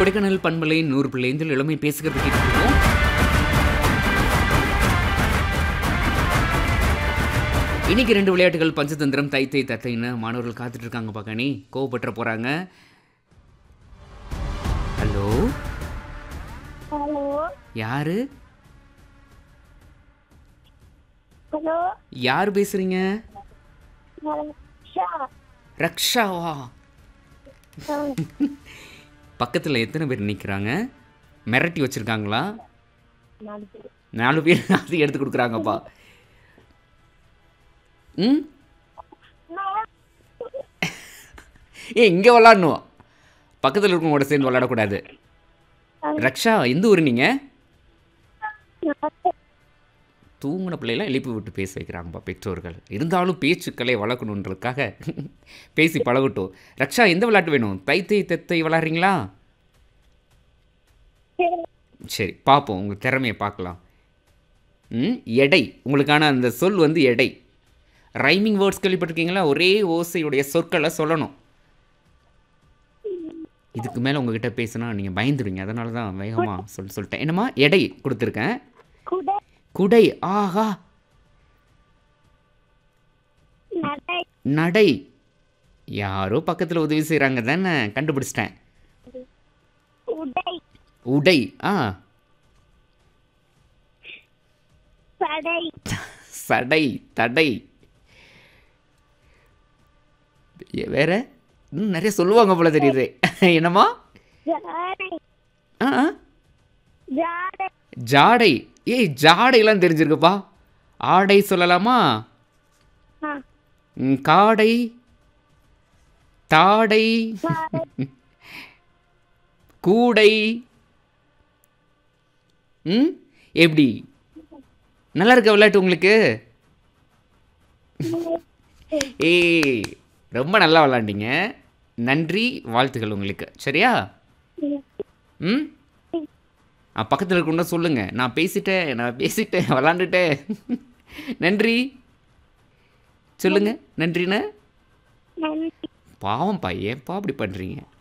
கொடைக்கானல் பண்பலை நூறு பிள்ளைந்தில் இளமை பேசுகிறது கேட்டுருக்கோம் இன்னைக்கு ரெண்டு விளையாட்டுகள் பஞ்சதந்திரம் தைத்தை தத்தைன்னு மாணவர்கள் காத்துட்டு இருக்காங்க பாக்கணி கோவப்பட்டுற போறாங்க ஹலோ ஹலோ யாரு ஹலோ யார் பேசுறீங்க ஷா ரக்ஷாவா பக்கத்தில் எத்தனை பேர் நிற்கிறாங்க மிரட்டி வச்சுருக்காங்களா நாலு பேர் நாலு பேர் அது எடுத்து கொடுக்குறாங்கப்பா ம் ஏ இங்கே விளாடணும் பக்கத்தில் இருக்கவங்களோட சேர்ந்து விளாடக்கூடாது ரக்ஷா எந்த ஊர் நீங்கள் தூங்கின பிள்ளைலாம் எழுப்பி விட்டு பேச வைக்கிறாங்கப்பா பெற்றோர்கள் இருந்தாலும் பேச்சுக்களை வளர்க்கணுன்றதுக்காக பேசி பழகட்டும் ரக்ஷா எந்த விளையாட்டு வேணும் தைத்தை தெத்தை விளாட்றீங்களா சரி பார்ப்போம் உங்கள் திறமையை பார்க்கலாம் ம் எடை உங்களுக்கான அந்த சொல் வந்து எடை ரைமிங் வேர்ட்ஸ் கேள்விப்பட்டிருக்கீங்களா ஒரே ஓசையுடைய சொற்களை சொல்லணும் இதுக்கு மேலே உங்ககிட்ட பேசினா நீங்கள் பயந்துடுவீங்க அதனால தான் வேகமாக சொல் சொல்லிட்டேன் என்னம்மா எடை கொடுத்துருக்கேன் குடை குடை ஆஹா நடை நடை யாரோ பக்கத்தில் உதவி செய்கிறாங்க தானே கண்டுபிடிச்சிட்டேன் உடை உடை ஆ சடை சடை தடை ஏ, வேற இன்னும் நிறைய சொல்லுவாங்க போல தெரியுது என்னம்மா ஜாடை ஆ ஆ. ஜாடை ஜாடை ஏய் ஜாடைலாம் தெரிஞ்சிருக்குப்பா ஆடை சொல்லலாமா ஆ, ம், காடை தாடை சாடை கூடை ம் எப்படி நல்லா இருக்க விளையாட்டு உங்களுக்கு ஏய் ரொம்ப நல்லா விளாண்டீங்க நன்றி வாழ்த்துக்கள் உங்களுக்கு சரியா ம் ஆ பக்கத்தில் இருக்கணும்னா சொல்லுங்கள் நான் பேசிட்டேன் நான் பேசிட்டேன் விளாண்டுட்டேன் நன்றி சொல்லுங்கள் நன்றிண்ணே நன்றி பாவம் ஏன்ப்பா அப்படி பண்ணுறீங்க